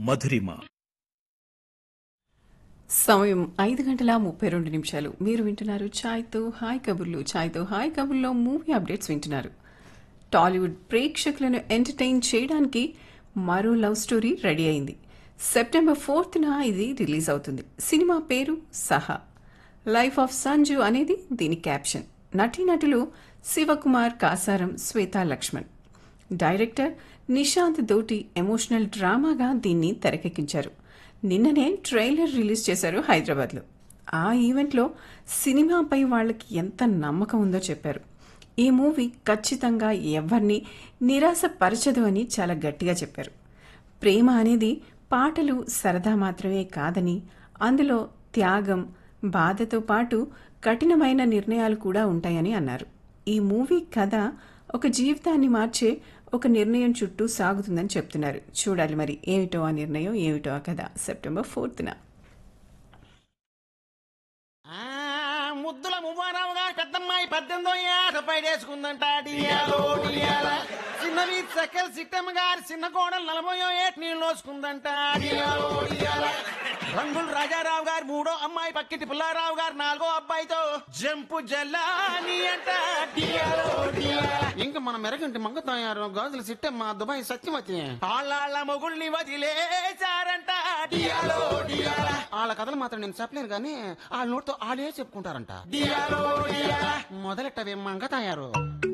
మధురిమ సమయం ఐదు గంటల ముప్పై రెండు నిమిషాలు మీరు వింటున్నారు ఛాయ్తో హాయ్ కబుర్లు ఛాయ్తో హాయ్ కబుర్లో మూవీ అప్డేట్స్ వింటున్నారు టాలీవుడ్ ప్రేక్షకులను ఎంటర్టైన్ చేయడానికి మరో లవ్ స్టోరీ రెడీ అయింది సెప్టెంబర్ ఫోర్త్న ఇది రిలీజ్ అవుతుంది సినిమా పేరు సహా లైఫ్ ఆఫ్ సంజు అనేది దీని క్యాప్షన్ నటీనటులు శివకుమార్ కాసారం శ్వేతా లక్ష్మణ్ డైరెక్టర్ నిశాంత్ దోటి ఎమోషనల్ డ్రామాగా దీన్ని తెరకెక్కించారు నిన్ననే ట్రైలర్ రిలీజ్ చేశారు హైదరాబాద్లో ఆ ఈవెంట్లో సినిమాపై వాళ్ళకి ఎంత నమ్మకం ఉందో చెప్పారు ఈ మూవీ ఖచ్చితంగా ఎవరిని నిరాశపరచదు అని చాలా గట్టిగా చెప్పారు ప్రేమ అనేది పాటలు సరదా మాత్రమే కాదని అందులో త్యాగం బాధతో పాటు కఠినమైన నిర్ణయాలు కూడా ఉంటాయని అన్నారు ఈ మూవీ కథ ఒక జీవితాన్ని మార్చే ఒక నిర్ణయం చుట్టూ సాగుతుందని చెప్తున్నారు చూడాలి మరి ఏమిటో ఆ నిర్ణయం ఏమిటో ఆ కథ సెప్టెంబర్ ఫోర్త్న ఆ, ముద్దుల మువ్వారావు గారు పెద్దమ్మాయి పద్దెనిమిదో ఏట పైడేసుకుందంట డియాలో డియాల చిన్నవి సకల్ సిట్టమ్మ గారి చిన్న కోడలు నలభయో ఏట నీళ్ళు లోసుకుందంట డియాలో డియాల రంగులు రాజారావు గారు మూడో అమ్మాయి పక్కిటి పుల్లారావు గారు నాలుగో అబ్బాయితో జంపు జల్లాని అంట డియాలో డియాల ఇంకా మన మెరగంటి మంగతాయారు గాజుల సిట్టమ్మ దుబాయ్ సత్యవతి ఆళ్ళ మొగుల్ని వదిలేశారంట డియాలో డియాల వాళ్ళ కథలు మాత్రం నేను చెప్పలేను కానీ వాళ్ళ నోటితో వాళ్ళే చెప్పుకుంటారంట మొదలెట్టవే మంగతాయారు